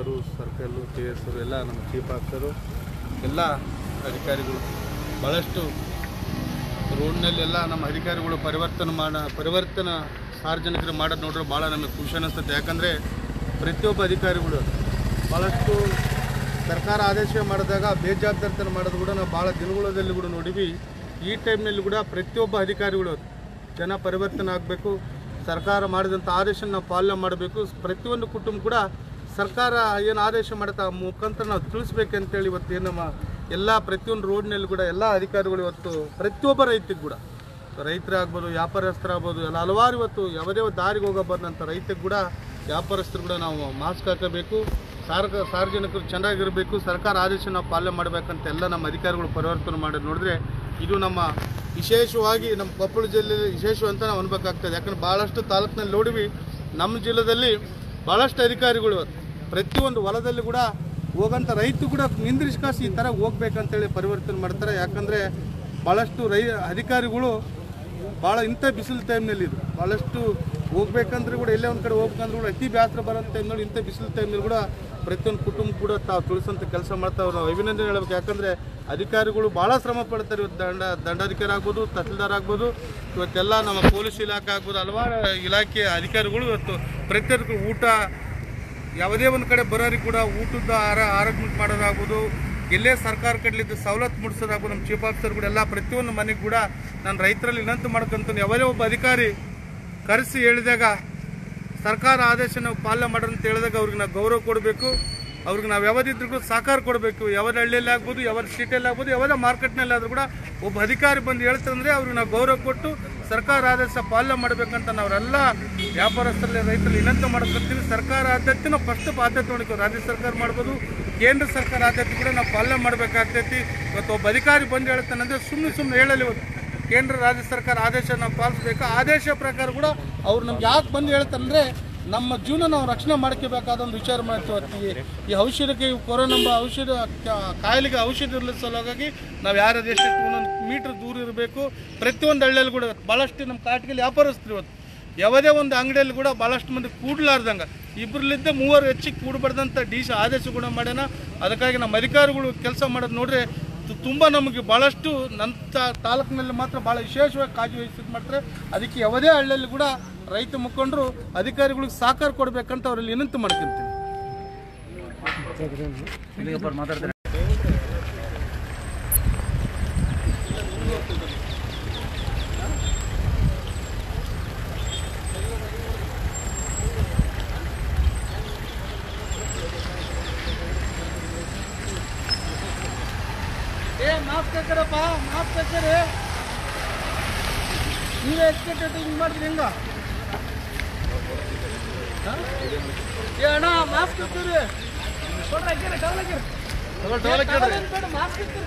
Tahsildar circle K S ಎಲ್ಲ ನಮ್ಮ chief officer ಎಲ್ಲ ಅಧಿಕಾರಿಗಳು ಭಾಳಷ್ಟು ರೋಡ್ನಲ್ಲೆಲ್ಲ ನಮ್ಮ ಅಧಿಕಾರಿಗಳು ಪರಿವರ್ತನೆ ಮಾಡ ಪರಿವರ್ತನೆ ಸಾರ್ವಜನಿಕರು ಮಾಡೋದು ನೋಡ್ರೆ ಭಾಳ ನಮಗೆ ಖುಷಿ ಅನ್ನಿಸ್ತದೆ ಯಾಕಂದರೆ ಪ್ರತಿಯೊಬ್ಬ ಅಧಿಕಾರಿಗಳು ಭಾಳಷ್ಟು ಸರ್ಕಾರ ಆದೇಶ ಮಾಡಿದಾಗ ಬೇಜವಾಬ್ದಾರಿತನ ಮಾಡೋದು ಕೂಡ ನಾವು ಭಾಳ ದಿನಗಳಲ್ಲಿ ಕೂಡ ನೋಡಿವಿ ಈ ಟೈಮ್ನಲ್ಲಿ ಕೂಡ ಪ್ರತಿಯೊಬ್ಬ ಅಧಿಕಾರಿಗಳು ಜನ ಪರಿವರ್ತನೆ ಆಗಬೇಕು ಸರ್ಕಾರ ಮಾಡಿದಂಥ ಆದೇಶ ನಾವು ಪಾಲನೆ ಮಾಡಬೇಕು ಪ್ರತಿಯೊಂದು ಕುಟುಂಬ ಕೂಡ ಸರ್ಕಾರ ಏನು ಆದೇಶ ಮಾಡುತ್ತೆ ಆ ಮುಖಾಂತರ ನಾವು ತಿಳಿಸ್ಬೇಕಂತೇಳಿ ಇವತ್ತು ಏನು ನಮ್ಮ ಎಲ್ಲ ಪ್ರತಿಯೊಂದು ರೋಡ್ನಲ್ಲಿ ಕೂಡ ಎಲ್ಲ ಅಧಿಕಾರಿಗಳು ಇವತ್ತು ಪ್ರತಿಯೊಬ್ಬ ರೈತಿಗೆ ಕೂಡ ರೈತರಾಗ್ಬೋದು ವ್ಯಾಪಾರಸ್ಥರಾಗ್ಬೋದು ಎಲ್ಲ ಹಲವಾರು ಇವತ್ತು ಯಾವುದೇ ಒಂದು ದಾರಿಗೆ ಹೋಗೋ ಬಂದಂಥ ರೈತರಿಗೆ ಕೂಡ ವ್ಯಾಪಾರಸ್ಥರು ಕೂಡ ನಾವು ಮಾಸ್ಕ್ ಹಾಕಬೇಕು ಸಾರ್ಕ ಸಾರ್ವಜನಿಕರು ಚೆನ್ನಾಗಿರಬೇಕು ಸರ್ಕಾರ ಆದೇಶ ನಾವು ಪಾಲನೆ ಮಾಡಬೇಕಂತ ಎಲ್ಲ ನಮ್ಮ ಅಧಿಕಾರಿಗಳು ಪರಿವರ್ತನೆ ಮಾಡೋದು ನೋಡಿದ್ರೆ ಇದು ನಮ್ಮ ವಿಶೇಷವಾಗಿ ನಮ್ಮ ಕೊಪ್ಪಳ ಜಿಲ್ಲೆಯಲ್ಲಿ ವಿಶೇಷ ಅಂತ ನಾವು ಅನ್ಬೇಕಾಗ್ತದೆ ಯಾಕಂದ್ರೆ ಭಾಳಷ್ಟು ತಾಲೂಕಿನಲ್ಲಿ ನೋಡಿವಿ ನಮ್ಮ ಜಿಲ್ಲೆಯಲ್ಲಿ ಭಾಳಷ್ಟು ಅಧಿಕಾರಿಗಳು ಇವತ್ತು ಪ್ರತಿಯೊಂದು ಹೊಲದಲ್ಲಿ ಕೂಡ ಹೋಗಂತ ರೈತ ಕೂಡ ನಿಂದ್ರಿಸ್ಕಾಸಿ ಈ ಥರ ಹೋಗ್ಬೇಕಂತೇಳಿ ಪರಿವರ್ತನೆ ಮಾಡ್ತಾರೆ ಯಾಕಂದರೆ ಭಾಳಷ್ಟು ರೈ ಅಧಿಕಾರಿಗಳು ಭಾಳ ಇಂಥ ಬಿಸಿಲು ಟೈಮ್ನಲ್ಲಿ ಇದು ಭಾಳಷ್ಟು ಹೋಗ್ಬೇಕಂದ್ರೆ ಕೂಡ ಎಲ್ಲೇ ಒಂದು ಕಡೆ ಹೋಗ್ಬೇಕಂದ್ರೆ ಕೂಡ ಅತಿ ಬೇಸರ ಬರೋ ಟೈಮ್ನಲ್ಲಿ ಇಂಥ ಬಿಸಿಲು ಟೈಮ್ನಲ್ಲಿ ಕೂಡ ಪ್ರತಿಯೊಂದು ಕುಟುಂಬ ಕೂಡ ತಾವು ತಿಳಿಸೋಂಥ ಕೆಲಸ ಮಾಡ್ತಾವ್ರು ನಾವು ಅಭಿನಂದನೆ ಹೇಳ್ಬೇಕು ಯಾಕಂದರೆ ಅಧಿಕಾರಿಗಳು ಭಾಳ ಶ್ರಮ ಪಡ್ತಾರೆ ಇವತ್ತು ದಂಡ ದಂಡಾಧಿಕಾರಿ ಆಗ್ಬೋದು ತಹಸೀಲ್ದಾರ್ ಆಗ್ಬೋದು ಇವತ್ತೆಲ್ಲ ನಮ್ಮ ಪೊಲೀಸ್ ಇಲಾಖೆ ಆಗ್ಬೋದು ಹಲವಾರು ಇಲಾಖೆಯ ಅಧಿಕಾರಿಗಳು ಇವತ್ತು ಪ್ರತಿಯೊಂದು ಊಟ ಯಾವುದೇ ಒಂದು ಕಡೆ ಬರೋರಿಗೆ ಕೂಡ ಊಟದ ಆರ ಆರೋಗ್ಯ ಮಾಡೋದಾಗ್ಬೋದು ಎಲ್ಲೇ ಸರ್ಕಾರ ಕಡ್ಲಿದ್ದು ಸವಲತ್ತು ಮುಡಿಸೋದಾಗ್ಬೋದು ನಮ್ಮ ಚೀಫ್ ಆಫೀಸರ್ ಕೂಡ ಎಲ್ಲ ಪ್ರತಿಯೊಂದು ಮನೆಗೆ ಕೂಡ ನಾನು ರೈತರಲ್ಲಿ ವಿನಂತಿ ಮಾಡ್ಕೊಂತ ಯಾವುದೇ ಒಬ್ಬ ಅಧಿಕಾರಿ ಕರೆಸಿ ಹೇಳಿದಾಗ ಸರ್ಕಾರ ಆದೇಶ ನಾವು ಪಾಲನೆ ಮಾಡೋಣ ಅಂತ ಹೇಳಿದಾಗ ಅವ್ರಿಗೆ ನಾವು ಗೌರವ ಕೊಡಬೇಕು ಅವ್ರಿಗೆ ನಾವು ಯಾವ್ದಿದ್ರು ಕೂಡ ಸಹಕಾರ ಕೊಡಬೇಕು ಯಾವ್ದು ಹಳ್ಳಿಯಲ್ಲಿ ಆಗ್ಬೋದು ಯಾವ್ದು ಸಿಟಿಯಲ್ಲಿ ಆಗ್ಬೋದು ಯಾವುದೇ ಮಾರ್ಕೆಟ್ನಲ್ಲಿ ಆದರೂ ಕೂಡ ಒಬ್ಬ ಅಧಿಕಾರಿ ಬಂದು ಹೇಳ್ತಂದ್ರೆ ಅವ್ರಿಗೆ ನಾವು ಗೌರವ ಕೊಟ್ಟು ಸರ್ಕಾರ ಆದೇಶ ಪಾಲನೆ ಮಾಡಬೇಕಂತ ನಾವೆಲ್ಲ ವ್ಯಾಪಾರಸ್ಥರಲ್ಲಿ ರೈತರಲ್ಲಿ ವಿನಂತಿ ಮಾಡ್ಕೊತೀವಿ ಸರ್ಕಾರ ಆದ್ಯತೆ ನಾವು ಫಸ್ಟ್ ಆದ್ಯತೆ ನೋಡ್ಕೋ ರಾಜ್ಯ ಸರ್ಕಾರ ಮಾಡ್ಬೋದು ಕೇಂದ್ರ ಸರ್ಕಾರ ಆದ್ಯತೆ ಕೂಡ ನಾವು ಪಾಲನೆ ಮಾಡಬೇಕಾಗ್ತೈತಿ ಇವತ್ತು ಒಬ್ಬ ಅಧಿಕಾರಿ ಬಂದು ಹೇಳ್ತಾನಂದ್ರೆ ಸುಮ್ಮನೆ ಸುಮ್ಮನೆ ಹೇಳಲಿ ಇವತ್ತು ಕೇಂದ್ರ ರಾಜ್ಯ ಸರ್ಕಾರ ಆದೇಶ ನಾವು ಪಾಲಿಸ್ಬೇಕು ಆದೇಶ ಪ್ರಕಾರ ಕೂಡ ಅವ್ರು ನಮ್ಗೆ ಯಾಕೆ ಬಂದು ಹೇಳ್ತಾರಂದ್ರೆ ನಮ್ಮ ಜೀವನ ನಾವು ರಕ್ಷಣೆ ಮಾಡ್ಕೋಬೇಕಾದ ಒಂದು ವಿಚಾರ ಮಾಡ್ತೀವಿ ಈ- ಈ ಔಷಧಕ್ಕೆ ಈ ಕೊರೋನಾ ಎಂಬ ಔಷಧ ಕ- ಕಾಯಿಲೆಗೆ ಔಷಧ ಇರಲಿ ಸಲುವಾಗಿ ನಾವು ಯಾರ ದೇಶಕ್ಕೆ ಒಂದೊಂದು ಮೀಟ್ರ್ ದೂರ ಇರಬೇಕು ಪ್ರತಿಯೊಂದು ಹಳ್ಳಿಯಲ್ಲಿ ಕೂಡ ಭಾಳಷ್ಟು ನಮ್ಮ ಕಾಟಿಗೆಲ್ಲಿ ವ್ಯಾಪಾರಸ್ಥರು ಇವತ್ತು ಯಾವುದೇ ಒಂದು ಅಂಗಡಿಯಲ್ಲಿ ಕೂಡ ಭಾಳಷ್ಟು ಮಂದಿ ಕೂಡ್ಲಾರ್ದಂಗೆ ಇಬ್ಬರಲ್ಲಿದ್ದ ಮೂವರು ಹೆಚ್ಚಿಗೆ ಕೂಡಬಾರ್ದಂತ ಡಿ ಸಿ ಆದೇಶ ಕೂಡ ಮಾಡ್ಯಾನ ಅದಕ್ಕಾಗಿ ನಮ್ಮ ಅಧಿಕಾರಿಗಳು ಕೆಲಸ ಮಾಡೋದು ನೋಡ್ರೆ ತು- ತುಂಬ ನಮಗೆ ಭಾಳಷ್ಟು ನನ್ನ ತಾ- ತಾಲೂಕಿನಲ್ಲಿ ಮಾತ್ರ ಭಾಳ ವಿಶೇಷವಾಗಿ ಕಾಳಜಿ ವಹಿಸಿ ಮಾಡ್ತಾರೆ ಅದಕ್ಕೆ ಯಾವುದೇ ಹಳ್ಳಿಯಲ್ಲಿ ಕೂಡ ರೈತ ಮುಖಂಡರು ಅಧಿಕಾರಿಗಳಿಗೆ ಸಹಕಾರ ಕೊಡಬೇಕಂತ ಅವರಲ್ಲಿ ವಿನಂತಿ ಮಾಡ್ಕೊಂತೀವಿ ಏ ಮಾಸ್ಕ್ ಹಾಕರಪ್ಪ ಮಾಸ್ಕ್ ಹಾಕರಿ ನೀವೇ ಎಕ್ಸ್ಪೆಕ್ಟೆಡ್ ಹಿಂಗೆ ಮಾಡಿದ್ರಿ ಹೆಂಗ ಹ? ಏ ಅಣ್ಣ ಮಾಸ್ಕ್ ಹಾಕ್ತೀರಿ ಮಾಸ್ಕ್ ಹಾಕ್ತೀರಿ